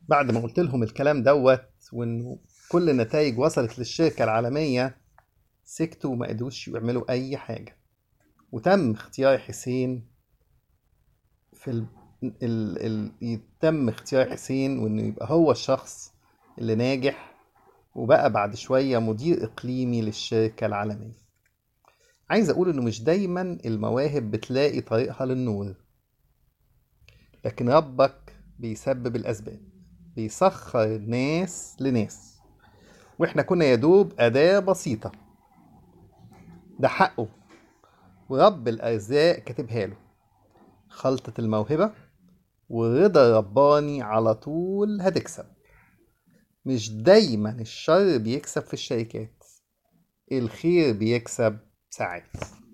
بعد ما قلت لهم الكلام دوت وانه كل النتائج وصلت للشركة العالمية سكتوا وما قدروش يعملوا أي حاجة وتم اختيار حسين في ال... ال... ال... يتم اختيار حسين وانه يبقى هو الشخص اللي ناجح وبقى بعد شوية مدير إقليمي للشركة العالمية عايز أقول إنه مش دايما المواهب بتلاقي طريقها للنور لكن ربك بيسبب الأسباب بيسخر ناس لناس وإحنا كنا يدوب أداة بسيطة ده حقه ورب الأرزاق كاتبها له خلطة الموهبة ورضا رباني على طول هتكسب مش دايما الشر بيكسب في الشركات الخير بيكسب ساعات